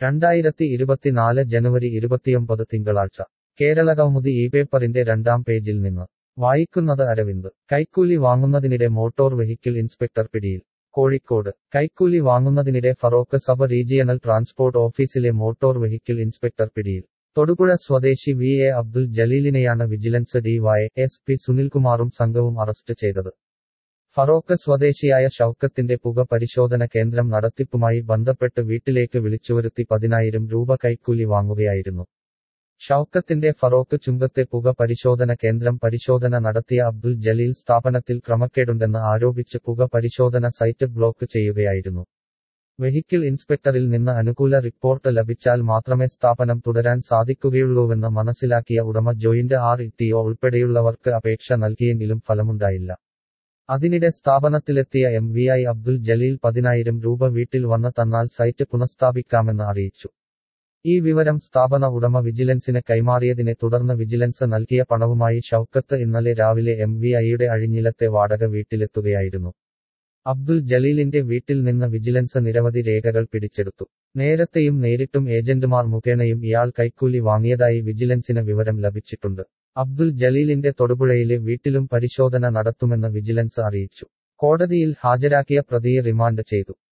രണ്ടായിരത്തി ഇരുപത്തിനാല് ജനുവരി ഇരുപത്തിയൊമ്പത് തിങ്കളാഴ്ച കേരളകൗമുദി ഈ പേപ്പറിന്റെ രണ്ടാം പേജിൽ നിന്ന് വായിക്കുന്നത് അരവിന്ദ് കൈക്കൂലി വാങ്ങുന്നതിനിടെ മോട്ടോർ വെഹിക്കിൾ ഇൻസ്പെക്ടർ പിടിയിൽ കോഴിക്കോട് കൈക്കൂലി വാങ്ങുന്നതിനിടെ ഫറോക്ക് സബ റീജിയണൽ ട്രാൻസ്പോർട്ട് ഓഫീസിലെ മോട്ടോർ വെഹിക്കിൾ ഇൻസ്പെക്ടർ പിടിയിൽ തൊടുപുഴ സ്വദേശി വി എ അബ്ദുൽ ജലീലിനെയാണ് വിജിലൻസ് ഡിവൈ എസ് പി സുനിൽകുമാറും സംഘവും അറസ്റ്റ് ചെയ്തത് ഫറോക്ക് സ്വദേശിയായ ഷൌക്കത്തിന്റെ പുക പരിശോധന കേന്ദ്രം നടത്തിപ്പുമായി ബന്ധപ്പെട്ട് വീട്ടിലേക്ക് വിളിച്ചുവരുത്തി പതിനായിരം രൂപ കൈക്കൂലി വാങ്ങുകയായിരുന്നു ഷൌക്കത്തിന്റെ ഫറോക്ക് ചുങ്കത്തെ പുക പരിശോധന കേന്ദ്രം പരിശോധന നടത്തിയ അബ്ദുൽ ജലീൽ സ്ഥാപനത്തിൽ ക്രമക്കേടുണ്ടെന്ന് ആരോപിച്ച് പുക പരിശോധന സൈറ്റ് ബ്ലോക്ക് ചെയ്യുകയായിരുന്നു വെഹിക്കിൾ ഇൻസ്പെക്ടറിൽ നിന്ന് അനുകൂല റിപ്പോർട്ട് ലഭിച്ചാൽ മാത്രമേ സ്ഥാപനം തുടരാൻ സാധിക്കുകയുള്ളൂവെന്ന് മനസ്സിലാക്കിയ ഉടമ ജോയിന്റ് ആർ ഇ ഉൾപ്പെടെയുള്ളവർക്ക് അപേക്ഷ നൽകിയെങ്കിലും ഫലമുണ്ടായില്ല അതിനിടെ സ്ഥാപനത്തിലെത്തിയ M V I Abdul Jaleel പതിനായിരം രൂപ വീട്ടിൽ വന്ന് തന്നാൽ സൈറ്റ് പുനഃസ്ഥാപിക്കാമെന്ന് അറിയിച്ചു ഈ വിവരം സ്ഥാപന ഉടമ വിജിലൻസിന് കൈമാറിയതിനെ തുടർന്ന് വിജിലൻസ് നൽകിയ പണവുമായി ഷൌക്കത്ത് ഇന്നലെ രാവിലെ എം വി ഐയുടെ അഴിഞ്ഞിലത്തെ വാടക വീട്ടിലെത്തുകയായിരുന്നു അബ്ദുൽ ജലീലിന്റെ വീട്ടിൽ നിന്ന് വിജിലൻസ് നിരവധി രേഖകൾ പിടിച്ചെടുത്തു നേരത്തെയും നേരിട്ടും ഏജന്റുമാർ മുഖേനയും ഇയാൾ കൈക്കൂലി വാങ്ങിയതായി വിജിലൻസിന് വിവരം ലഭിച്ചിട്ടുണ്ട് അബ്ദുൽ ജലീലിന്റെ തൊടുപുഴയിലെ വീട്ടിലും പരിശോധന നടത്തുമെന്ന് വിജിലൻസ് അറിയിച്ചു കോടതിയിൽ ഹാജരാക്കിയ പ്രതിയെ റിമാൻഡ് ചെയ്തു